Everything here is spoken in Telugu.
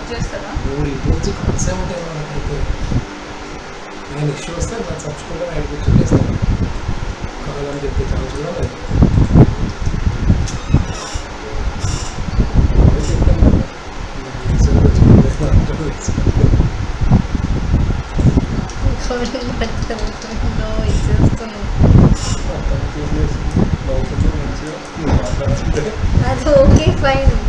వర్క్ చేస్తారా మూడు ఇంటి నుంచి కాల్సే ఉంటాయి మనకైతే నేను ఇష్యూ వస్తే నాకు సబ్స్క్రైబర్ ఐడి కూర్చొని చేస్తాను కావాలని చెప్పే ఛాన్స్ కూడా లేదు అదే చెప్తాను కదా. నాకు రీసెంట్గా వచ్చింది అంటారు రీసెంట్గా. గవర్నమెంట్ పడుతుందో ఇచ్చేస్తున్నాం అతను చేసేసి నవ్వుకుంటూ మంచిగా మాట్లాడుతుంటే అది ఓకే ఫైన్